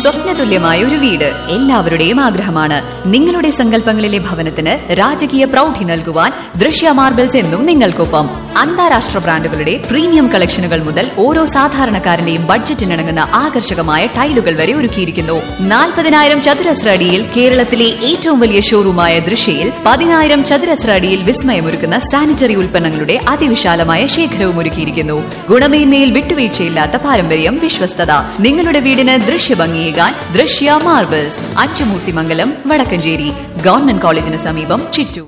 സ്വപ്നതുല്യമായ ഒരു വീട് എല്ലാവരുടെയും ആഗ്രഹമാണ് നിങ്ങളുടെ സങ്കല്പങ്ങളിലെ ഭവനത്തിന് രാജകീയ പ്രൗഢി നൽകുവാൻ ദൃശ്യ മാർബിൾസ് എന്നും നിങ്ങൾക്കൊപ്പം അന്താരാഷ്ട്ര ബ്രാൻഡുകളുടെ പ്രീമിയം കളക്ഷനുകൾ മുതൽ ഓരോ സാധാരണക്കാരന്റെയും ബഡ്ജറ്റിനിണങ്ങുന്ന ആകർഷകമായ ടൈലുകൾ വരെ ഒരുക്കിയിരിക്കുന്നു നാൽപ്പതിനായിരം ചതുരശ്ര അടിയിൽ കേരളത്തിലെ ഏറ്റവും വലിയ ഷോറൂമായ ദൃശ്യയിൽ പതിനായിരം ചതുരശ്ര അടിയിൽ വിസ്മയമൊരുക്കുന്ന സാനിറ്ററി ഉൽപ്പന്നങ്ങളുടെ അതിവിശാലമായ ശേഖരവും ഒരുക്കിയിരിക്കുന്നു ഗുണമേന്മയിൽ വിട്ടുവീഴ്ചയില്ലാത്ത പാരമ്പര്യം വിശ്വസ്തത നിങ്ങളുടെ വീടിന് ദൃശ്യഭംഗിയേകാൻ ദൃശ്യ മാർബിൾസ് അച്ചുമൂർത്തിമംഗലം വടക്കഞ്ചേരി ഗവൺമെന്റ് കോളേജിന് സമീപം ചിറ്റൂർ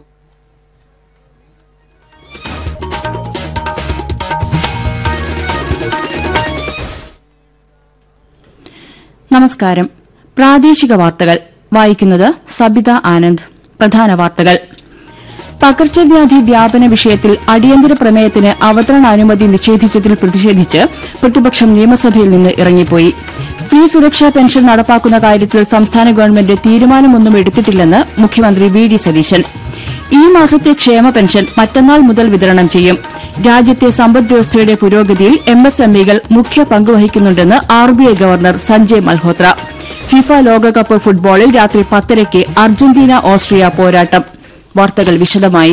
നമസ്കാരം പ്രാദേശിക വാർത്തകൾ വായിക്കുന്നത് സബിത ആനന്ദ് പ്രധാന വാർത്തകൾ പകർച്ചവ്യാധി വ്യാപന വിഷയത്തിൽ അടിയന്തര പ്രമേയത്തിന് അവതരണാനുമതി നിഷേധിച്ചതിൽ പ്രതിഷേധിച്ച് പ്രതിപക്ഷം നിയമസഭയിൽ നിന്ന് ഇറങ്ങിപ്പോയി സ്ത്രീ സുരക്ഷാ പെൻഷൻ നടപ്പാക്കുന്ന കാര്യത്തിൽ സംസ്ഥാന ഗവൺമെന്റ് തീരുമാനമൊന്നും എടുത്തിട്ടില്ലെന്ന് മുഖ്യമന്ത്രി വി ഡി സതീശൻ ഈ മാസത്തെ ക്ഷേമ പെൻഷൻ മറ്റന്നാൾ മുതൽ വിതരണം ചെയ്യും രാജ്യത്തെ സമ്പദ്വ്യവസ്ഥയുടെ പുരോഗതിയിൽ എം എസ് എം ഇകൾ മുഖ്യ പങ്കുവഹിക്കുന്നുണ്ടെന്ന് R B I governor Sanjay Malhotra FIFA ലോകകപ്പ് ഫുട്ബോളിൽ രാത്രി പത്തരയ്ക്ക് അർജന്റീന ഓസ്ട്രിയ പോരാട്ടം വാർത്തകൾ വിശദമായി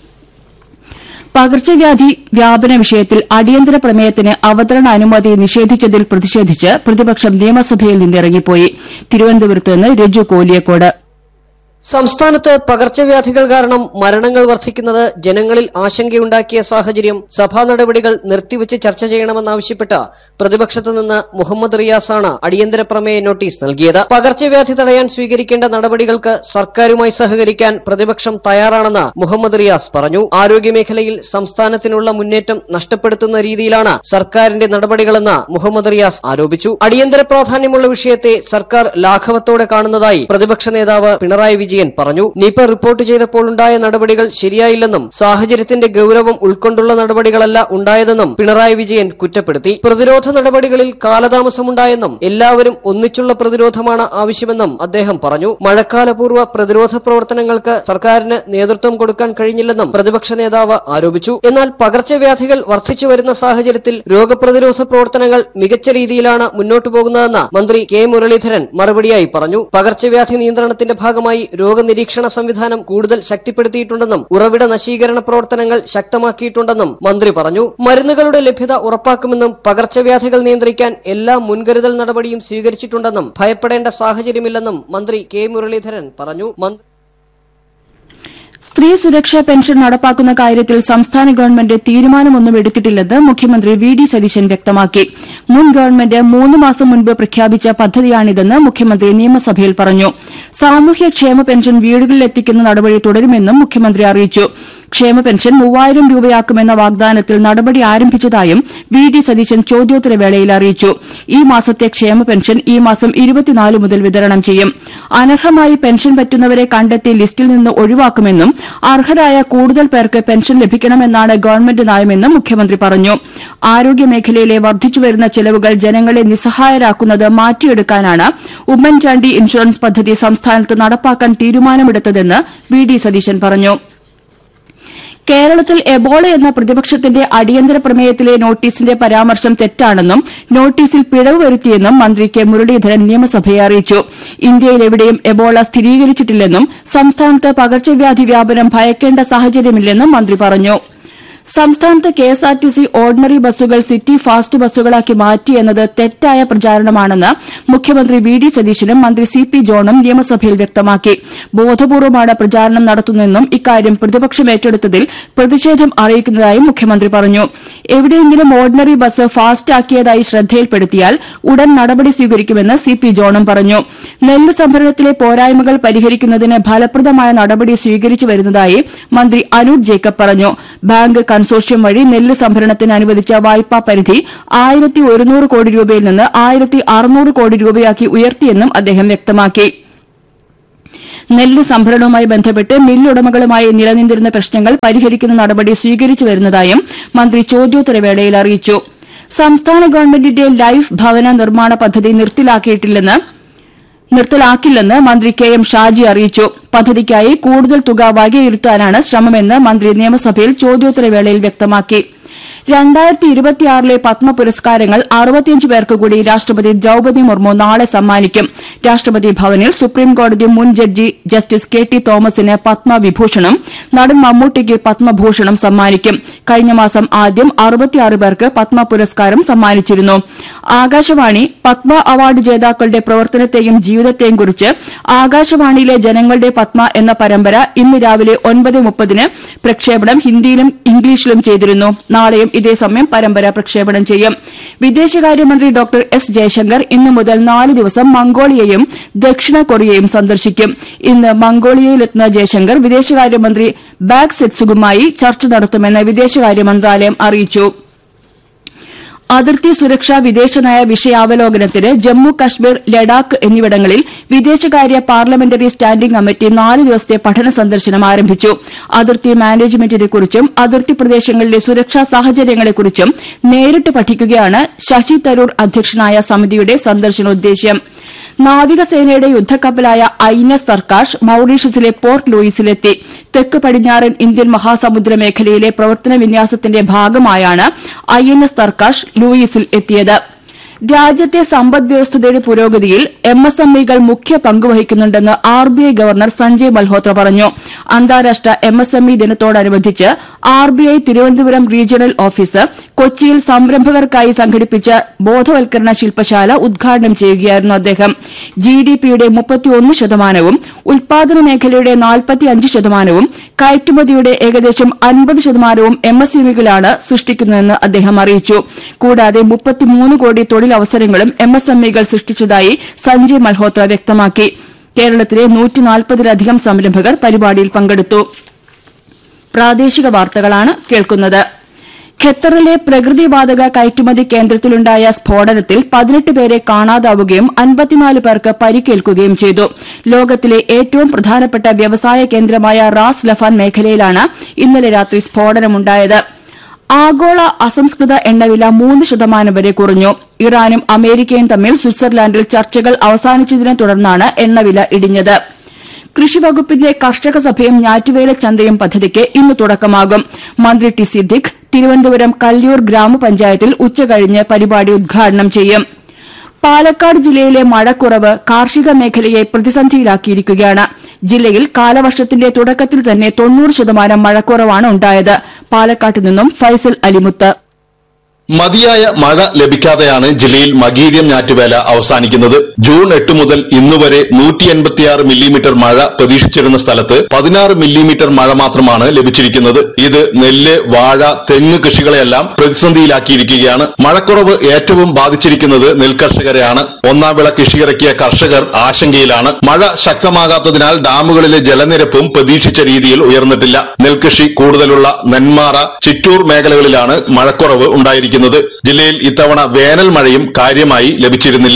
പകർച്ചവ്യാധി വ്യാപന വിഷയത്തിൽ അടിയന്തര പ്രമേയത്തിന് അവതരണ അനുമതി നിഷേധിച്ചതിൽ പ്രതിഷേധിച്ച് പ്രതിപക്ഷം നിയമസഭയിൽ നിന്നിറങ്ങിപ്പോയി തിരുവനന്തപുരത്ത് നിന്ന് രജു കോലിയക്കോട് സംസ്ഥാനത്ത് പകർച്ചവ്യാധികൾ കാരണം മരണങ്ങൾ വർദ്ധിക്കുന്നത് ജനങ്ങളിൽ ആശങ്കയുണ്ടാക്കിയ സാഹചര്യം സഭാ നടപടികൾ നിർത്തിവച്ച് ചർച്ച ചെയ്യണമെന്നാവശ്യപ്പെട്ട് പ്രതിപക്ഷത്തു നിന്ന് മുഹമ്മദ് റിയാസാണ് അടിയന്തര പ്രമേയ നോട്ടീസ് നൽകിയത് പകർച്ചവ്യാധി തടയാൻ സ്വീകരിക്കേണ്ട നടപടികൾക്ക് സർക്കാരുമായി സഹകരിക്കാൻ പ്രതിപക്ഷം തയ്യാറാണെന്ന് മുഹമ്മദ് റിയാസ് പറഞ്ഞു ആരോഗ്യമേഖലയിൽ സംസ്ഥാനത്തിനുള്ള മുന്നേറ്റം നഷ്ടപ്പെടുത്തുന്ന രീതിയിലാണ് സർക്കാരിന്റെ നടപടികളെന്ന് മുഹമ്മദ് റിയാസ് ആരോപിച്ചു അടിയന്തര പ്രാധാന്യമുള്ള വിഷയത്തെ സർക്കാർ ലാഘവത്തോടെ കാണുന്നതായി പ്രതിപക്ഷ നേതാവ് പിണറായി വിജയൻ പറഞ്ഞു നിപ റിപ്പോർട്ട് ചെയ്തപ്പോൾ ഉണ്ടായ നടപടികൾ ശരിയായില്ലെന്നും സാഹചര്യത്തിന്റെ ഗൌരവം ഉൾക്കൊണ്ടുള്ള നടപടികളല്ല ഉണ്ടായതെന്നും പിണറായി വിജയൻ കുറ്റപ്പെടുത്തി പ്രതിരോധ നടപടികളിൽ കാലതാമസമുണ്ടായെന്നും എല്ലാവരും ഒന്നിച്ചുള്ള പ്രതിരോധമാണ് ആവശ്യമെന്നും അദ്ദേഹം പറഞ്ഞു മഴക്കാലപൂർവ്വ പ്രതിരോധ പ്രവർത്തനങ്ങൾക്ക് സർക്കാരിന് നേതൃത്വം കൊടുക്കാൻ കഴിഞ്ഞില്ലെന്നും പ്രതിപക്ഷ നേതാവ് ആരോപിച്ചു എന്നാൽ പകർച്ചവ്യാധികൾ വർദ്ധിച്ചു വരുന്ന സാഹചര്യത്തിൽ രോഗപ്രതിരോധ പ്രവർത്തനങ്ങൾ മികച്ച രീതിയിലാണ് മുന്നോട്ടു പോകുന്നതെന്ന് മന്ത്രി കെ മുരളീധരൻ മറുപടിയായി പറഞ്ഞു പകർച്ചവ്യാധി നിയന്ത്രണത്തിന്റെ ഭാഗമായി രോഗനിരീക്ഷണ സംവിധാനം കൂടുതൽ ശക്തിപ്പെടുത്തിയിട്ടുണ്ടെന്നും ഉറവിട നശീകരണ പ്രവർത്തനങ്ങൾ ശക്തമാക്കിയിട്ടുണ്ടെന്നും മന്ത്രി പറഞ്ഞു മരുന്നുകളുടെ ലഭ്യത ഉറപ്പാക്കുമെന്നും പകർച്ചവ്യാധികൾ നിയന്ത്രിക്കാൻ എല്ലാ മുൻകരുതൽ നടപടിയും സ്വീകരിച്ചിട്ടുണ്ടെന്നും ഭയപ്പെടേണ്ട സാഹചര്യമില്ലെന്നും മന്ത്രി കെ മുരളീധരൻ പറഞ്ഞു മന്ത്രി സ്ത്രീ സുരക്ഷാ പെൻഷൻ നടപ്പാക്കുന്ന കാര്യത്തിൽ സംസ്ഥാന ഗവൺമെന്റ് തീരുമാനമൊന്നും എടുത്തിട്ടില്ലെന്ന് മുഖ്യമന്ത്രി വി ഡി സതീശൻ വ്യക്തമാക്കി മുൻ ഗവൺമെന്റ് മൂന്ന് മാസം മുൻപ് പ്രഖ്യാപിച്ച പദ്ധതിയാണിതെന്ന് മുഖ്യമന്ത്രി നിയമസഭയിൽ പറഞ്ഞു സാമൂഹ്യക്ഷേമ പെൻഷൻ വീടുകളിലെത്തിക്കുന്ന നടപടി തുടരുമെന്നും മുഖ്യമന്ത്രി അറിയിച്ചു ക്ഷേമ പെൻഷൻ മൂവായിരം രൂപയാക്കുമെന്ന വാഗ്ദാനത്തിൽ നടപടി ആരംഭിച്ചതായും വി ഡി സതീശൻ ചോദ്യോത്തരവേളയിൽ അറിയിച്ചു ഈ മാസത്തെ ക്ഷേമ പെൻഷൻ ഈ മാസം ഇരുപത്തിനാല് മുതൽ വിതരണം ചെയ്യും അനർഹമായി പെൻഷൻ പറ്റുന്നവരെ കണ്ടെത്തി ലിസ്റ്റിൽ നിന്ന് ഒഴിവാക്കുമെന്നും അർഹരായ കൂടുതൽ പേർക്ക് പെൻഷൻ ലഭിക്കണമെന്നാണ് ഗവൺമെന്റ് നയമെന്നും മുഖ്യമന്ത്രി പറഞ്ഞു ആരോഗ്യമേഖലയിലെ വർദ്ധിച്ചുവരുന്ന ചെലവുകൾ ജനങ്ങളെ നിസ്സഹായരാക്കുന്നത് മാറ്റിയെടുക്കാനാണ് ഉമ്മൻചാണ്ടി ഇൻഷുറൻസ് പദ്ധതി സംസ്ഥാനത്ത് നടപ്പാക്കാൻ തീരുമാനമെടുത്തതെന്ന് വി ഡി സതീശൻ പറഞ്ഞു കേരളത്തിൽ എബോള എന്ന പ്രതിപക്ഷത്തിന്റെ അടിയന്തര പ്രമേയത്തിലെ നോട്ടീസിന്റെ പരാമർശം തെറ്റാണെന്നും നോട്ടീസിൽ പിഴവ് വരുത്തിയെന്നും മന്ത്രി കെ മുരളീധരൻ നിയമസഭയെ അറിയിച്ചു ഇന്ത്യയിൽ എവിടെയും എബോള സ്ഥിരീകരിച്ചിട്ടില്ലെന്നും സംസ്ഥാനത്ത് പകർച്ചവ്യാധി വ്യാപനം ഭയക്കേണ്ട സാഹചര്യമില്ലെന്നും മന്ത്രി പറഞ്ഞു സംസ്ഥാനത്ത് കെഎസ്ആർടിസി ഓർഡിനറി ബസ്സുകൾ സിറ്റി ഫാസ്റ്റ് ബസ്സുകളാക്കി മാറ്റി എന്നത് തെറ്റായ പ്രചാരണമാണെന്ന് മുഖ്യമന്ത്രി വി ഡി സതീശനും മന്ത്രി സി പി ജോണും നിയമസഭയിൽ വ്യക്തമാക്കി ബോധപൂർവമാണ് പ്രചാരണം നടത്തുന്നതെന്നും ഇക്കാര്യം പ്രതിപക്ഷം ഏറ്റെടുത്തതിൽ പ്രതിഷേധം അറിയിക്കുന്നതായും മുഖ്യമന്ത്രി പറഞ്ഞു എവിടെയെങ്കിലും ഓർഡിനറി ബസ് ഫാസ്റ്റ് ആക്കിയതായി ശ്രദ്ധയിൽപ്പെടുത്തിയാൽ ഉടൻ നടപടി സ്വീകരിക്കുമെന്ന് സി പി ജോണും പറഞ്ഞു നെല്ല് സംഭരണത്തിലെ പോരായ്മകൾ പരിഹരിക്കുന്നതിന് ഫലപ്രദമായ നടപടി സ്വീകരിച്ചു വരുന്നതായി മന്ത്രി അനൂപ് ജേക്കബ് പറഞ്ഞു ബാങ്ക് കൺസോർഷ്യം വഴി നെല്ല് സംഭരണത്തിന് അനുവദിച്ച വായ്പാ പരിധി ആയിരത്തി ഒരുന്നൂറ് കോടി രൂപയിൽ നിന്ന് ആയിരത്തി അറുന്നൂറ് കോടി രൂപയാക്കി ഉയർത്തിയെന്നും അദ്ദേഹം വ്യക്തമാക്കി നെല്ല് സംഭരണവുമായി ബന്ധപ്പെട്ട് മില്ലുടമകളുമായി നിലനിന്നിരുന്ന പ്രശ്നങ്ങൾ പരിഹരിക്കുന്ന നടപടി സ്വീകരിച്ചു വരുന്നതായും മന്ത്രി ചോദ്യോത്തരവേളയിൽ അറിയിച്ചു സംസ്ഥാന ഗവൺമെന്റിന്റെ ലൈഫ് ഭവന നിർമ്മാണ പദ്ധതി നിർത്തലാക്കിയിട്ടില്ലെന്ന് നിർത്തലാക്കില്ലെന്ന് മന്ത്രി കെ എം ഷാജി അറിയിച്ചു പദ്ധതിക്കായി കൂടുതൽ തുക വകയിരുത്താനാണ് ശ്രമമെന്ന് മന്ത്രി നിയമസഭയിൽ ചോദ്യോത്തരവേളയിൽ വ്യക്തമാക്കി രണ്ടായിരത്തി ഇരുപത്തിയാറിലെ പത്മ പുരസ്കാരങ്ങൾ അറുപത്തിയഞ്ച് പേർക്ക് കൂടി രാഷ്ട്രപതി ദ്രൌപദി മുർമു നാളെ സമ്മാനിക്കും രാഷ്ട്രപതി ഭവനിൽ സുപ്രീംകോടതി മുൻ ജഡ്ജി ജസ്റ്റിസ് കെ ടി തോമസിന് പത്മവിഭൂഷണം നടൻ മമ്മൂട്ടിക്ക് പത്മഭൂഷണം സമ്മാനിക്കും കഴിഞ്ഞ മാസം ആദ്യം അറുപത്തിയാറ് പേർക്ക് പത്മ പുരസ്കാരം സമ്മാനിച്ചിരുന്നു ആകാശവാണി പത്മ അവാർഡ് ജേതാക്കളുടെ പ്രവർത്തനത്തെയും ജീവിതത്തെയും കുറിച്ച് ആകാശവാണിയിലെ ജനങ്ങളുടെ പത്മ എന്ന പരമ്പര ഇന്ന് രാവിലെ ഒൻപത് മുപ്പതിന് പ്രക്ഷേപണം ഹിന്ദിയിലും ഇംഗ്ലീഷിലും ചെയ്തിരുന്നു നാളെയും ഇതേ സമയം പരമ്പര പ്രക്ഷേപണം ചെയ്യും വിദേശകാര്യമന്ത്രി ഡോക്ടർ എസ് ജയശങ്കർ ഇന്നു മുതൽ നാല് ദിവസം മംഗോളിയയും ദക്ഷിണ കൊറിയയും സന്ദർശിക്കും ഇന്ന് മംഗോളിയയിലെത്തുന്ന ജയശങ്കർ വിദേശകാര്യമന്ത്രി ബാഗ് സെറ്റ്സുകുമായി ചർച്ച നടത്തുമെന്ന് വിദേശകാര്യ മന്ത്രാലയം അറിയിച്ചു അതിർത്തി സുരക്ഷാ വിദേശനയ വിഷയാവലോകനത്തിന് ജമ്മു കശ്മീർ ലഡാക്ക് എന്നിവിടങ്ങളിൽ വിദേശകാര്യ പാർലമെന്ററി സ്റ്റാൻഡിംഗ് കമ്മിറ്റി നാല് ദിവസത്തെ പഠന സന്ദർശനം ആരംഭിച്ചു അതിർത്തി മാനേജ്മെന്റിനെക്കുറിച്ചും അതിർത്തി പ്രദേശങ്ങളിലെ സുരക്ഷാ സാഹചര്യങ്ങളെക്കുറിച്ചും നേരിട്ട് പഠിക്കുകയാണ് ശശി തരൂർ അധ്യക്ഷനായ സമിതിയുടെ സന്ദർശനോദ്ദേശ്യം നാവികസേനയുടെ യുദ്ധക്കപ്പലായ ഐ എൻ എസ് സർക്കാഷ് മൌറീഷ്യസിലെ പോർട്ട് ലൂയിസിലെത്തി തെക്ക് പടിഞ്ഞാറൻ ഇന്ത്യൻ മഹാസമുദ്ര മേഖലയിലെ പ്രവർത്തന വിന്യാസത്തിന്റെ ഭാഗമായാണ് ഐ എൻ എസ് സർക്കാഷ് ലൂയിസിൽ എത്തിയത് രാജ്യത്തെ സമ്പദ് വ്യവസ്ഥയുടെ പുരോഗതിയിൽ എം എസ് എം ഇകൾ മുഖ്യ പങ്കുവഹിക്കുന്നുണ്ടെന്ന് R B I governor Sanjay Malhotra പറഞ്ഞു അന്താരാഷ്ട്ര എം എസ് എം ഇ ദിനത്തോടനുബന്ധിച്ച് R B I Thiruvananthapuram regional office കൊച്ചിയിൽ സംരംഭകർക്കായി സംഘടിപ്പിച്ച ബോധവൽക്കരണ ശില്പശാല ഉദ്ഘാടനം ചെയ്യുകയായിരുന്നു അദ്ദേഹം ജി ഡി പിയുടെ മുപ്പത്തിയൊന്ന് ശതമാനവും ഉൽപാദന മേഖലയുടെ നാൽപ്പത്തിയഞ്ച് ശതമാനവും കയറ്റുമതിയുടെ ഏകദേശം അൻപത് ശതമാനവും എം എസ് എം ഇകളാണ് സൃഷ്ടിക്കുന്നതെന്ന് അദ്ദേഹം അറിയിച്ചു കൂടാതെ മുപ്പത്തിമൂന്ന് കോടി തൊഴിലവസരങ്ങളും എം എസ് എം ഇകൾ സൃഷ്ടിച്ചതായി സഞ്ജയ് മൽഹോത്ര വ്യക്തമാക്കി കേരളത്തിലെ നൂറ്റിനാൽപ്പതിലധികം സംരംഭകർ പരിപാടിയിൽ പങ്കെടുത്തു പ്രാദേശിക വാർത്തകളാണ് കേൾക്കുന്നത് ഖത്തറിലെ പ്രകൃതിവാതക കയറ്റുമതി കേന്ദ്രത്തിലുണ്ടായ സ്ഫോടനത്തിൽ പതിനെട്ട് പേരെ കാണാതാവുകയും അൻപത്തിനാല് പേർക്ക് പരിക്കേൽക്കുകയും ചെയ്തു ലോകത്തിലെ ഏറ്റവും പ്രധാനപ്പെട്ട വ്യവസായ കേന്ദ്രമായ റാസ് ലഫാൻ മേഖലയിലാണ് ഇന്നലെ രാത്രി സ്ഫോടനമുണ്ടായത് ആഗോള അസംസ്കൃത എണ്ണവില മൂന്ന് ശതമാനം വരെ കുറഞ്ഞു ഇറാനും അമേരിക്കയും തമ്മിൽ സ്വിറ്റ്സർലാൻഡിൽ ചർച്ചകൾ അവസാനിച്ചതിനെ തുടർന്നാണ് എണ്ണവില ഇടിഞ്ഞത് കൃഷിവകുപ്പിന്റെ കർഷക സഭയും ഞാറ്റുവേല ചന്തയും പദ്ധതിക്ക് ഇന്ന് തുടക്കമാകും മന്ത്രി ടി സിദ്ദിഖ് തിരുവനന്തപുരം കല്ലിയൂർ ഗ്രാമപഞ്ചായത്തിൽ ഉച്ചകഴിഞ്ഞ് പരിപാടി ഉദ്ഘാടനം ചെയ്യും പാലക്കാട് ജില്ലയിലെ മഴക്കുറവ് കാർഷിക മേഖലയെ പ്രതിസന്ധിയിലാക്കിയിരിക്കുകയാണ് ജില്ലയിൽ കാലവർഷത്തിന്റെ തുടക്കത്തിൽ തന്നെ തൊണ്ണൂറ് ശതമാനം മഴക്കുറവാണ് ഉണ്ടായത് പാലക്കാട്ട് നിന്നും ഫൈസൽ അലിമുത്ത് മതിയായ മഴ ലഭിക്കാതെയാണ് ജില്ലയിൽ മകീര്യം ഞാറ്റുവേല അവസാനിക്കുന്നത് ജൂൺ എട്ട് മുതൽ ഇന്നുവരെ നൂറ്റി എൺപത്തിയാറ് മില്ലിമീറ്റർ മഴ പ്രതീക്ഷിച്ചിരുന്ന സ്ഥലത്ത് പതിനാറ് മില്ലിമീറ്റർ മഴ മാത്രമാണ് ലഭിച്ചിരിക്കുന്നത് ഇത് നെല്ല് വാഴ തെങ്ങ് കൃഷികളെയെല്ലാം പ്രതിസന്ധിയിലാക്കിയിരിക്കുകയാണ് മഴക്കുറവ് ഏറ്റവും ബാധിച്ചിരിക്കുന്നത് നെൽകർഷകരെയാണ് ഒന്നാം വിള കൃഷിയിറക്കിയ കർഷകർ ആശങ്കയിലാണ് മഴ ശക്തമാകാത്തതിനാൽ ഡാമുകളിലെ ജലനിരപ്പും പ്രതീക്ഷിച്ച രീതിയിൽ ഉയർന്നിട്ടില്ല നെൽകൃഷി കൂടുതലുള്ള നെന്മാറ ചിറ്റൂർ മേഖലകളിലാണ് മഴക്കുറവ് ഉണ്ടായിരിക്കുന്നത് ജില്ലയിൽ ഇത്തവണ വേനൽ മഴയും കാര്യമായി ലഭിച്ചിരുന്നില്ല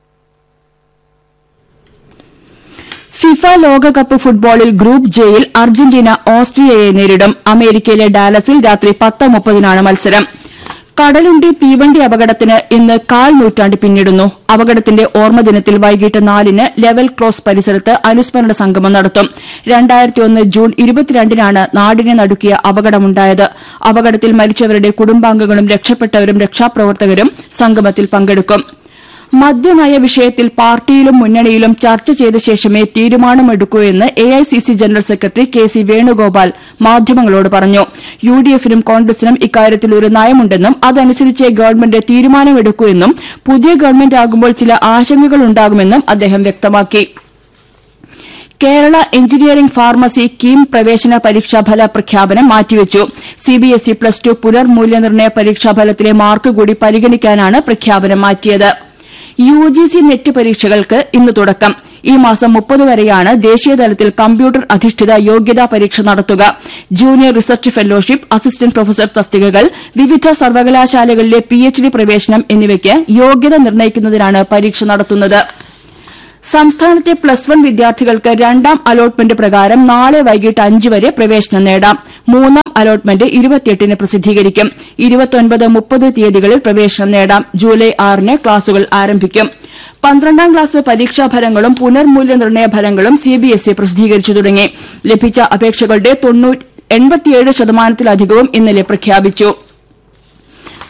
ഫിഫ ലോകകപ്പ് ഫുട്ബോളിൽ ഗ്രൂപ്പ് ജെയിൽ അർജന്റീന ഓസ്ട്രിയയെ നേരിടും അമേരിക്കയിലെ ഡാലസിൽ രാത്രി പത്ത് മുപ്പതിനാണ് മത്സരം കടലുണ്ടി തീവണ്ടി അപകടത്തിന് ഇന്ന് കാൽ നൂറ്റാണ്ട് പിന്നിടുന്നു അപകടത്തിന്റെ ഓർമ്മദിനത്തിൽ വൈകിട്ട് നാലിന് ലെവൽ ക്രോസ് പരിസരത്ത് അനുസ്മരണ സംഗമം നടത്തും രണ്ടായിരത്തിയൊന്ന് ജൂൺ ഇരുപത്തിരണ്ടിനാണ് നാടിനെ നടുക്കിയ അപകടമുണ്ടായത് അപകടത്തിൽ മരിച്ചവരുടെ കുടുംബാംഗങ്ങളും രക്ഷപ്പെട്ടവരും രക്ഷാപ്രവർത്തകരും സംഗമത്തിൽ പങ്കെടുക്കും മദ്യനയ വിഷയത്തിൽ പാർട്ടിയിലും മുന്നണിയിലും ചർച്ച ചെയ്ത ശേഷമേ തീരുമാനമെടുക്കൂ എന്ന് AICC general secretary K C Venugopal മാധ്യമങ്ങളോട് പറഞ്ഞു യു ഡി എഫിനും കോൺഗ്രസിനും ഇക്കാര്യത്തിൽ ഒരു നയമുണ്ടെന്നും അതനുസരിച്ച് ഗവൺമെന്റ് തീരുമാനമെടുക്കൂ എന്നും പുതിയ ഗവൺമെന്റ് ആകുമ്പോൾ ചില ആശങ്കകളുണ്ടാകുമെന്നും അദ്ദേഹം വ്യക്തമാക്കി കേരള എഞ്ചിനീയറിംഗ് ഫാർമസി കീം പ്രവേശന പരീക്ഷാഫല പ്രഖ്യാപനം മാറ്റിവെച്ചു സിബിഎസ്ഇ പ്ലസ് ടു പുനർമൂല്യനിർണ്ണയ പരീക്ഷാഫലത്തിലെ മാർക്ക് കൂടി പരിഗണിക്കാനാണ് പ്രഖ്യാപനം മാറ്റിയത് യുജിസി നെറ്റ് പരീക്ഷകൾക്ക് ഇന്ന് തുടക്കം ഈ മാസം മുപ്പത് വരെയാണ് ദേശീയതലത്തിൽ കമ്പ്യൂട്ടർ അധിഷ്ഠിത യോഗ്യതാ പരീക്ഷ നടത്തുക junior research fellowship assistant professor തസ്തികകൾ വിവിധ സർവകലാശാലകളിലെ പിഎച്ച്ഡി പ്രവേശനം എന്നിവയ്ക്ക് യോഗ്യത നിർണ്ണയിക്കുന്നതിനാണ് പരീക്ഷ നടത്തുന്നത് സംസ്ഥാനത്തെ പ്ലസ് വൺ വിദ്യാർത്ഥികൾക്ക് രണ്ടാം അലോട്ട്മെന്റ് പ്രകാരം നാളെ വൈകിട്ട് അഞ്ച് വരെ പ്രവേശനം നേടാം മൂന്നാം അലോട്ട്മെന്റ് ഇരുപത്തിയെട്ടിന് പ്രസിദ്ധീകരിക്കും ഇരുപത്തൊൻപത് മുപ്പത് തീയതികളിൽ പ്രവേശനം നേടാം ജൂലൈ ആറിന് ക്ലാസുകൾ ആരംഭിക്കും പന്ത്രണ്ടാം ക്ലാസ് പരീക്ഷാഫലങ്ങളും പുനർമൂല്യനിർണ്ണയ ഫലങ്ങളും സിബിഎസ്ഇ പ്രസിദ്ധീകരിച്ചു തുടങ്ങി ലഭിച്ച അപേക്ഷകളുടെ എൺപത്തിയേഴ് ശതമാനത്തിലധികവും ഇന്നലെ പ്രഖ്യാപിച്ചു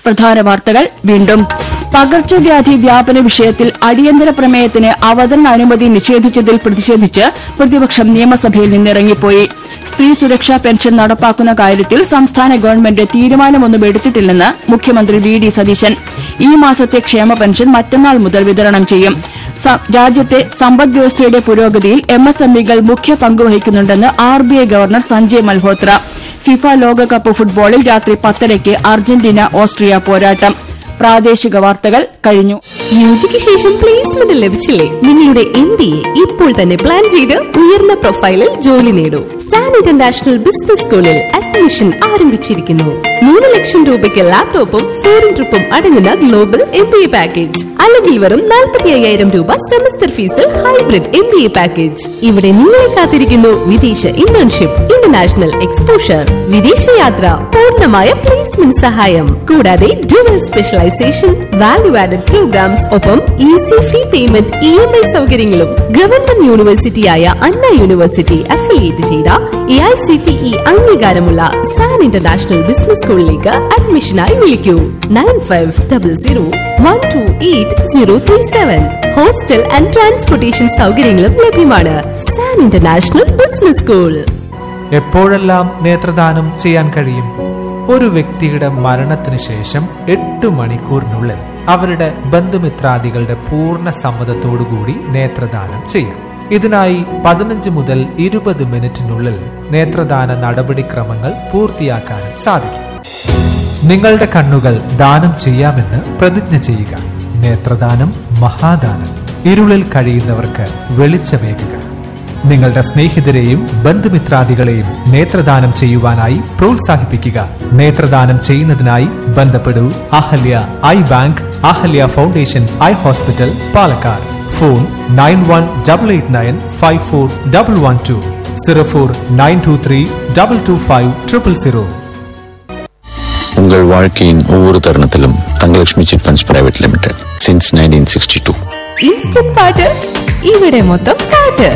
പ്രധാന വാർത്തകൾ വീണ്ടും പകർച്ചവ്യാധി വ്യാപന വിഷയത്തിൽ അടിയന്തര പ്രമേയത്തിന് അവതരണ അനുമതി നിഷേധിച്ചതിൽ പ്രതിഷേധിച്ച് പ്രതിപക്ഷം നിയമസഭയിൽ നിന്നിറങ്ങിപ്പോയി സ്ത്രീ സുരക്ഷാ പെൻഷൻ നടപ്പാക്കുന്ന കാര്യത്തിൽ സംസ്ഥാന ഗവൺമെന്റ് തീരുമാനമൊന്നും എടുത്തിട്ടില്ലെന്ന് മുഖ്യമന്ത്രി വി ഡി സതീശൻ ഈ മാസത്തെ ക്ഷേമ പെൻഷൻ മറ്റന്നാൾ മുതൽ വിതരണം ചെയ്യും സ- രാജ്യത്തെ സമ്പദ് വ്യവസ്ഥയുടെ പുരോഗതിയിൽ എംഎസ്എംഇകൾ മുഖ്യ പങ്കുവഹിക്കുന്നുണ്ടെന്ന് RBI governor Sanjay Malhotra FIFA ലോകകപ്പ് ഫുട്ബോളിൽ രാത്രി പത്തരയ്ക്ക് അർജന്റീന ഓസ്ട്രിയ പോരാട്ടം പ്രാദേശിക വാർത്തകൾ കഴിഞ്ഞു യുജിക്ക് ശേഷം പ്ലേസ്മെന്റ് ലഭിച്ചില്ലേ നിങ്ങളുടെ എം ബി എ ഇപ്പോൾ തന്നെ പ്ലാൻ ചെയ്ത് ഉയർന്ന പ്രൊഫൈലിൽ ജോലി നേടൂ സാൻ ഇന്റർനാഷണൽ ബിസിനസ് സ്കൂളിൽ അഡ്മിഷൻ ആരംഭിച്ചിരിക്കുന്നു മൂന്ന് ലക്ഷം രൂപയ്ക്ക് ലാപ്ടോപ്പും ഫോറിൻ ട്രിപ്പും അടങ്ങുന്ന global M B A package അല്ലെങ്കിൽ വെറും നാൽപ്പത്തി അയ്യായിരം രൂപ സെമസ്റ്റർ ഫീസിൽ hybrid M B A package ഇവിടെ നിങ്ങളെ കാത്തിരിക്കുന്നു വിദേശ ഇന്റേൺഷിപ്പ് ഇന്റർനാഷണൽ എക്സ്പോഷർ വിദേശയാത്ര പൂർണ്ണമായ പ്ലേസ്മെന്റ് സഹായം കൂടാതെ dual specialisation value added programmes ഒപ്പം easy fee payment E M I സൗകര്യങ്ങളും ഗവൺമെന്റ് യൂണിവേഴ്സിറ്റിയായ അണ്ണ യൂണിവേഴ്സിറ്റി അഫിലിയേറ്റ് ചെയ്ത A I C T E അംഗീകാരമുള്ള സാൻ ഇന്റർനാഷണൽ ബിസിനസ് സ്കൂളിലേക്ക് അഡ്മിഷനായി വിളിക്കൂ nine five double zero one two eight zero three seven hostel and transportation സൗകര്യങ്ങളും ലഭ്യമാണ് സാൻ ഇന്റർനാഷണൽ ബിസിനസ് സ്കൂൾ എപ്പോഴെല്ലാം നേത്രദാനം ചെയ്യാൻ കഴിയും ഒരു വ്യക്തിയുടെ മരണത്തിന് ശേഷം എട്ട് മണിക്കൂറിനുള്ളിൽ അവരുടെ ബന്ധുമിത്രാദികളുടെ പൂർണ്ണ സമ്മതത്തോടുകൂടി നേത്രദാനം ചെയ്യാം ഇതിനായി പതിനഞ്ച് മുതൽ ഇരുപത് മിനിറ്റിനുള്ളിൽ നേത്രദാന നടപടിക്രമങ്ങൾ പൂർത്തിയാക്കാനും സാധിക്കും നിങ്ങളുടെ കണ്ണുകൾ ദാനം ചെയ്യാമെന്ന് പ്രതിജ്ഞ ചെയ്യുക നേത്രദാനം മഹാദാനം ഇരുളിൽ കഴിയുന്നവർക്ക് വെളിച്ചമേകുക നിങ്ങളുടെ സ്നേഹിതരെയും ബന്ധുമിത്രാദികളെയും നേത്രദാനം ചെയ്യുവാനായി പ്രോത്സാഹിപ്പിക്കുക നേത്രദാനം ചെയ്യുന്നതിനായി ബന്ധപ്പെടൂ Ahalya eye bank Ahalya foundation eye hospital Palakkad phone nine one double eight nine five four double one two zero four nine two three double two five triple zero உங்கள் வாழ்க்கையின் ஒவ்வொரு தருணத்திலும் Thangalakshmi chit funds private limited since nineteen sixty two instant പാട്ട് ഇവിടെ മൊത്തം പാട്ട്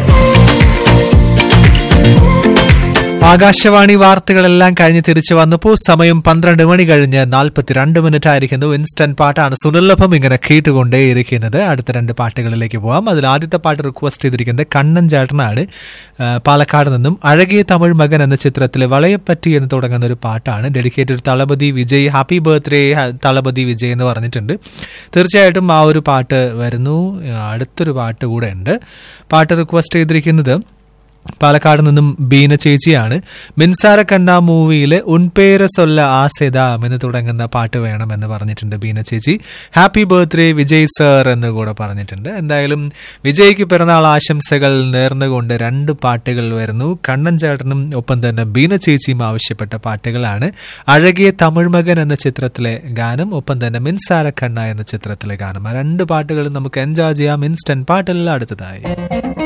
ആകാശവാണി വാർത്തകളെല്ലാം കഴിഞ്ഞ് തിരിച്ചു വന്നപ്പോൾ സമയം പന്ത്രണ്ട് മണി കഴിഞ്ഞ് നാൽപ്പത്തിരണ്ട് മിനിറ്റ് ആയിരിക്കുന്നു ഇൻസ്റ്റന്റ് പാട്ടാണ് സുനിലഭം ഇങ്ങനെ കേട്ടുകൊണ്ടേയിരിക്കുന്നത് അടുത്ത രണ്ട് പാട്ടുകളിലേക്ക് പോവാം അതിൽ ആദ്യത്തെ പാട്ട് റിക്വസ്റ്റ് ചെയ്തിരിക്കുന്നത് കണ്ണൻ ചേട്ടനാണ് ആ, പാലക്കാട് നിന്നും അഴകിയ തമിഴ് മകൻ എന്ന ചിത്രത്തിലെ വളയപ്പറ്റി എന്ന് തുടങ്ങുന്ന ഒരു പാട്ടാണ് dedicated Thalapathy Vijay happy birthday Thalapathy Vijay എന്ന് പറഞ്ഞിട്ടുണ്ട് തീർച്ചയായിട്ടും ആ ഒരു പാട്ട് വരുന്നു ആ, അടുത്തൊരു പാട്ട് കൂടെ ഉണ്ട് പാട്ട് റിക്വസ്റ്റ് ചെയ്തിരിക്കുന്നത് പാലക്കാട് നിന്നും ബീന ചേച്ചിയാണ് മിൻസാര കണ്ണ മൂവിയിലെ ഉൻപേര സൊല്ല ആസെദാം എന്ന് തുടങ്ങുന്ന പാട്ട് വേണമെന്ന് പറഞ്ഞിട്ടുണ്ട് ബീന ചേച്ചി ഹാപ്പി ബർത്ത്ഡേ വിജയ് സർ എന്ന് കൂടെ പറഞ്ഞിട്ടുണ്ട് എന്തായാലും വിജയ്ക്ക് പിറന്നാൾ ആശംസകൾ നേർന്നുകൊണ്ട് രണ്ട് പാട്ടുകൾ വരുന്നു കണ്ണൻ ചേട്ടനും ഒപ്പം തന്നെ ബീന ചേച്ചിയും ആവശ്യപ്പെട്ട പാട്ടുകളാണ് അഴകിയ തമിഴ് മകൻ എന്ന ചിത്രത്തിലെ ഗാനം ഒപ്പം തന്നെ മിൻസാര കണ്ണ എന്ന ചിത്രത്തിലെ ഗാനം ആ രണ്ട് പാട്ടുകളും നമുക്ക് എൻജോയ് ചെയ്യാം ഇൻസ്റ്റന്റ് പാട്ടെല്ലാം അടുത്തതായി